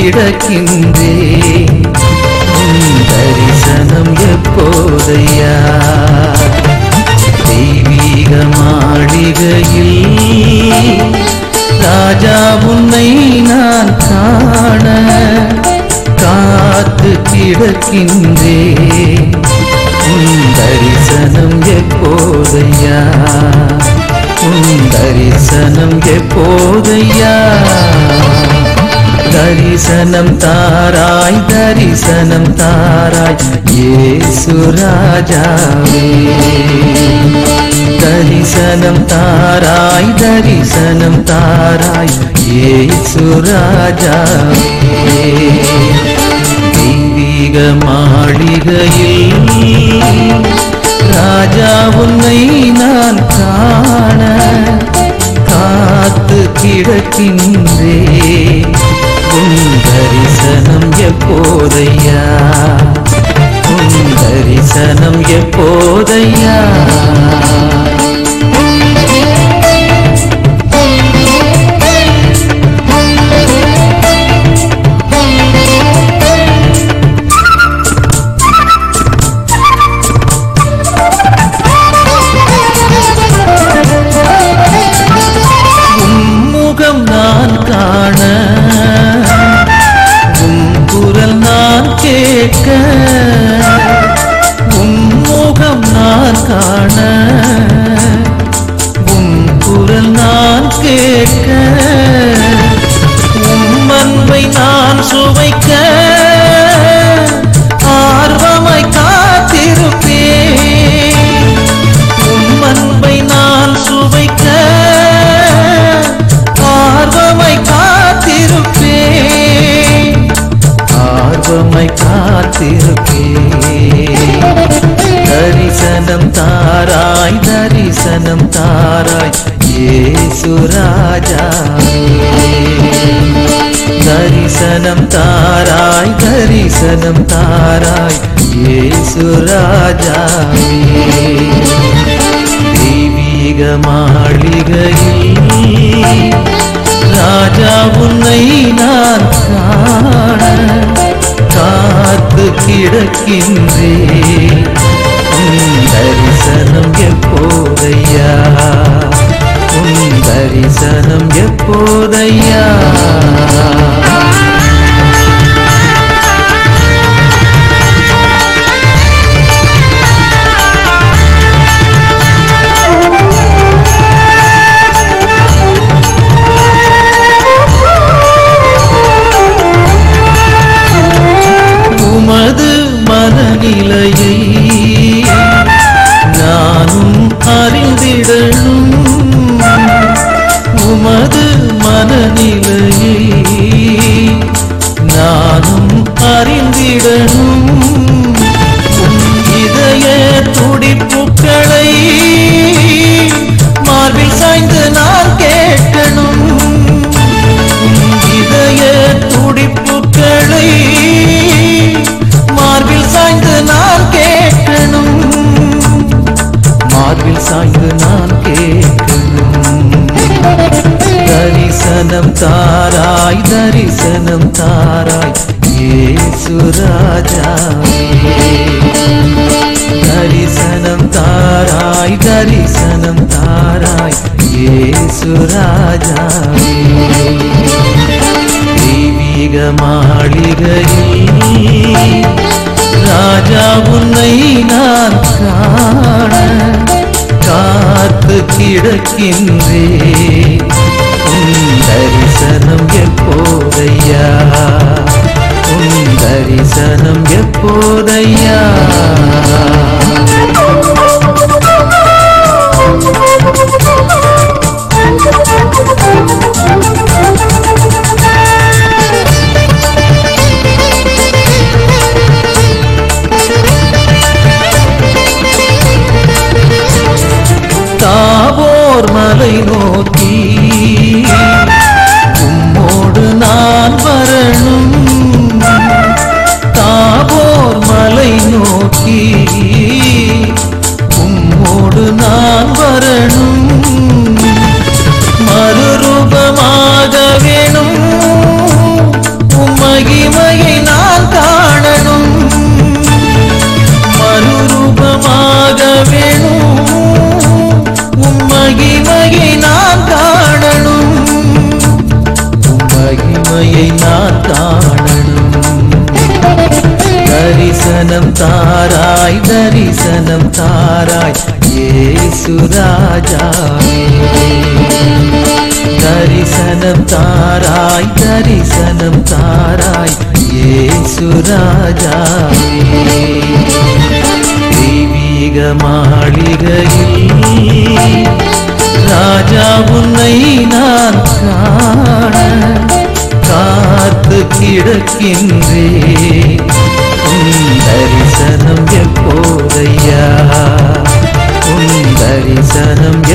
கிடக்கின்றேன் உன் தரிசனம் எப்போதையா தெய்வீக மாளிகையில் ராஜா உன்னை நான் காண காத்து கிடக்கின்றேன் உன் தரிசனம் எப்போதையா உன் தரிசனம் எப்போதையா தரிசனம் தாராய் தரிசனம் தாராய் ஏசு ராஜாவே தரிசனம் தாராய் தரிசனம் தாராய் ஏசு ராஜாவே தெய்வீக மாளிகையில் ராஜா உன்னை நான் காண காத்து கிடக்கின்றே உன் தரிசனம் எப்போதையா உன் தரிசனம் எப்போதையா உம்முகம் நான் காண உம் குரல் நான் கேட்க உம்முகம் நான் காண உம் குரல் நான் கேட்க உம் அன்பை நான் சுவைக்க ஆர்வமாய் காத்திருப்பேன் உம் அன்பை நான் சுவைக்க ஆர்வமாய் காத்திருப்பேன் ஆர்வமாய் காத்திருப்பேன் தரிசனம் தாராய் தரிசனம் தாராய் ஏசு ராஜாவே தரிசனம் தாராய் தரிசனம் தாராய் ஏசு ராஜாவே தெய்வீக மாளிகையில் ராஜா உன்னை நான் காண காத்து கிடக்கின்றேன் உன் தரிசனம் எப்போதையா உன் தரிசனம் எப்போதையா உமது மனநிலையை நானும் அறிந்திடணும் உமது மனநிலையை நானும் அறிந்திடணும் உம் இதய துடிப்புக்களை மார்பில் சாய்ந்து நான் கேட்கணும் உம் இதய துடிப்புக்களை மார்பில் சாய்ந்து நான் கேட்கணும் மார்பில் சாய்ந்து நான் கேட்கணும் தரிசனம் தாராய் தரிசனம் தாராய் ஏசு ராஜாவே தரிசனம் தாராய் தரிசனம் தாராய் ஏசு ராஜாவே தெய்வீக மாளிகையில் ராஜா உன்னை நான் காண காத்து கிடக்கின்றேன் உன் தரிசனம் எப்போதையா உன் தரிசனம் எப்போதையா தாவோர் மலை நோக்கி உம்மோடு நான் வரணும் தாவோர் மலை நோக்கி உம்மோடு நான் வரணும் மறுரூபமாக வேணும் உம்மை உம்மையை நான் காணணும் தரிசனம் தாராய் தரிசனம் தாராய் ஏசுராஜாவே தரிசனம் தாராய் தரிசனம் தாராய் ஏசுராஜாவே தெய்வீக மாளிகையில் ராஜா உன்னை நான் காண காத்து கிடக்கின்றே உன் தரிசனம் எப்போதையா உன் தரிசனம்